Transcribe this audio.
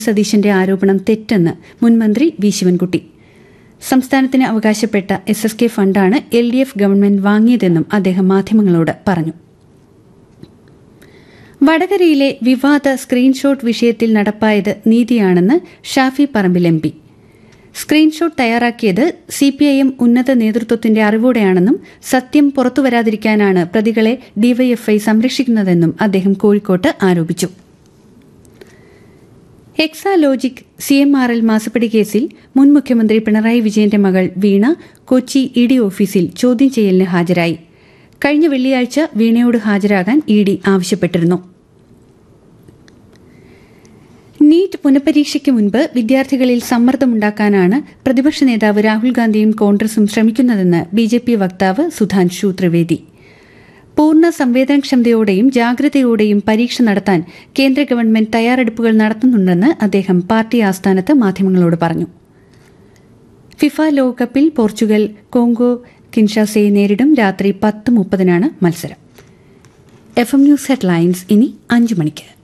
സതീശന്റെ ആരോപണം തെറ്റെന്ന് മുൻമന്ത്രി വി ശിവൻകുട്ടി സംസ്ഥാനത്തിന് അവകാശപ്പെട്ട എസ് എസ് കെ ഫണ്ടാണ് എൽ ഡി എഫ് ഗവൺമെന്റ് വാങ്ങിയതെന്നും അദ്ദേഹം മാധ്യമങ്ങളോട് പറഞ്ഞു വടകരയിലെ വിവാദ സ്ക്രീൻഷോട്ട് വിഷയത്തിൽ നടപ്പായത് നീതിയാണെന്ന് Shafi Parambil M P screenshot തയ്യാറാക്കിയത് സിപിഐഎം ഉന്നത നേതൃത്വത്തിന്റെ അറിവോടെയാണെന്നും സത്യം പുറത്തുവരാതിരിക്കാനാണ് പ്രതികളെ ഡിവൈഎഫ്ഐ സംരക്ഷിക്കുന്നതെന്നും അദ്ദേഹം കോഴിക്കോട്ട് ആരോപിച്ചു Exalogic C M R L മാസപ്പടി കേസിൽ മുൻ മുഖ്യമന്ത്രി പിണറായി വിജയന്റെ മകൾ വീണ കൊച്ചി ഇ ഡി ഓഫീസിൽ ചോദ്യം ചെയ്യലിന് ഹാജരായി കഴിഞ്ഞ വെള്ളിയാഴ്ച വീണയോട് ഹാജരാകാൻ ഇ ഡി ആവശ്യപ്പെട്ടിരുന്നു നീറ്റ് പുനഃപരീക്ഷയ്ക്ക് മുൻപ് വിദ്യാർത്ഥികളിൽ സമ്മർദ്ദമുണ്ടാക്കാനാണ് പ്രതിപക്ഷ നേതാവ് രാഹുൽ ഗാന്ധിയും കോൺഗ്രസും ശ്രമിക്കുന്നതെന്ന് ബി ജെ പി വക്താവ് സുധാൻഷു ത്രിവേദി പൂർണ്ണ സംവേദനക്ഷമതയോടെയും ജാഗ്രതയോടെയും പരീക്ഷ നടത്താൻ കേന്ദ്ര ഗവൺമെന്റ് തയ്യാറെടുപ്പുകൾ നടത്തുന്നുണ്ടെന്ന് അദ്ദേഹം പാർട്ടി ആസ്ഥാനത്ത് മാധ്യമങ്ങളോട് പറഞ്ഞു ഫിഫ ലോകകപ്പിൽ പോർച്ചുഗൽ കോങ്കോ കിൻഷാസയെ നേരിടും രാത്രി പത്ത് മുപ്പതിനാണ് മത്സരം എഫ് എം ന്യൂസ് ഹെഡ്ലൈൻസ് ഇനി അഞ്ച് മണിക്ക്